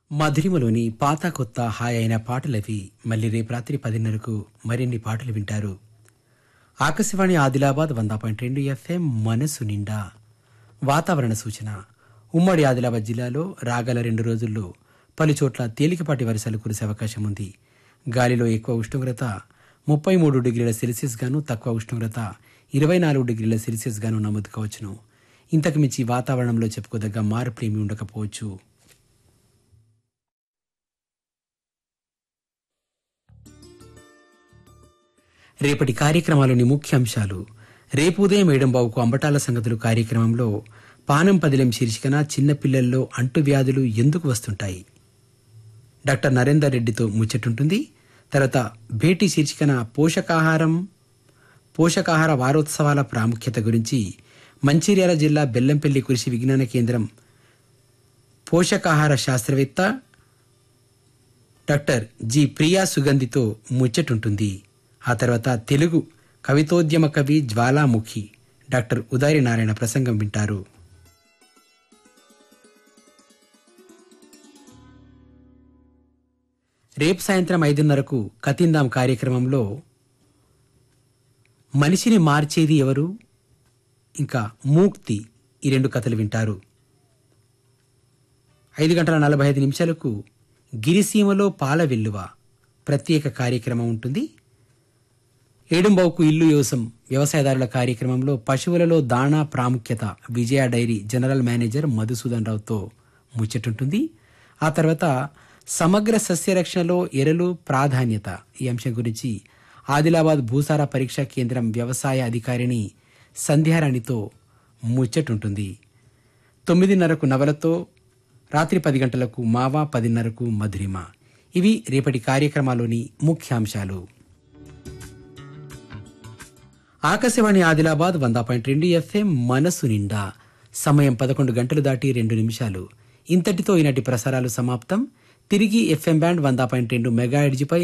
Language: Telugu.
మధురిమలోని పాత కొత్త హాయ్ అయిన పాటలవి మళ్ళీ రేపు రాత్రి పదిన్నరకు మరిన్ని పాటలు వింటారు ఆకాశవాణి ఆదిలాబాద్ వంద పాయింట్ రెండు ఎఫ్ఎం మనసు నిండా వాతావరణ సూచన ఉమ్మడి ఆదిలాబాద్ జిల్లాలో రాగల రెండు రోజుల్లో పలు చోట్ల తేలికపాటి వర్షాలు కురిసే అవకాశం ఉంది గాలిలో ఎక్కువ ఉష్ణోగ్రత ముప్పై మూడు డిగ్రీల సెల్సియస్ గాను తక్కువ ఉష్ణోగ్రత ఇరవై నాలుగు డిగ్రీల సెల్సియస్ గాను నమోదు కావచ్చును ఇంతకు మించి వాతావరణంలో చెప్పుకోదగ్గ మార్పులేమీ ఉండకపోవచ్చు రేపటి కార్యక్రమాలోని ముఖ్యాంశాలు రేపు ఉదయం ఏడంబావుకు అంబటాల సంగతులు కార్యక్రమంలో పానం పదిలం శీర్షికన చిన్నపిల్లల్లో అంటువ్యాధులు ఎందుకు వస్తుంటాయి డాక్టర్ నరేందర్ రెడ్డితో ముచ్చటుంటుంది తర్వాత భేటీ శీర్షికన పోషకాహారం పోషకాహార వారోత్సవాల ప్రాముఖ్యత గురించి మంచిర్యాల జిల్లా బెల్లంపల్లి కృషి విజ్ఞాన కేంద్రం పోషకాహార శాస్త్రవేత్త డాక్టర్ జి ప్రియా సుగంధితో ముచ్చటుంటుంది ఆ తర్వాత తెలుగు కవితోద్యమ కవి జ్వాలాముఖి డాక్టర్ ఉదారి నారాయణ ప్రసంగం వింటారు రేపు సాయంత్రం ఐదున్నరకు కతిందాం కార్యక్రమంలో మనిషిని మార్చేది ఎవరు ఇంకా మూక్తి ఈ రెండు కథలు వింటారు ఐదు గంటల నలభై ఐదు నిమిషాలకు గిరిసీమలో పాల వెల్లువ ప్రత్యేక కార్యక్రమం ఉంటుంది ఏడుంబావుకు ఇల్లు యోసం వ్యవసాయదారుల కార్యక్రమంలో పశువులలో దాణా ప్రాముఖ్యత Vijaya dairy general manager Madhusudan రావుతో ముచ్చటుంటుంది ఆ తర్వాత సమగ్ర సస్యరక్షణలో ఎరలు ప్రాధాన్యత ఈ అంశం గురించి ఆదిలాబాద్ భూసార పరీక్షా కేంద్రం వ్యవసాయ అధికారిని సంధ్యారాణితో ముచ్చటుంటుంది తొమ్మిదిన్నరకు నవలతో రాత్రి పది గంటలకు మావా పదిన్నరకు మధురిమ ఇవి రేపటి కార్యక్రమాలోని ముఖ్యాంశాలు ఆకాశవాణి ఆదిలాబాద్ వంద పాయింట్ రెండు ఎఫ్ఎం మనసు నిండా సమయం పదకొండు గంటలు దాటి రెండు నిమిషాలు ఇంతటితో ఈనాటి ప్రసారాలు సమాప్తం తిరిగి ఎఫ్ఎం బ్యాండ్ వంద పాయింట్ రెండు మెగా పై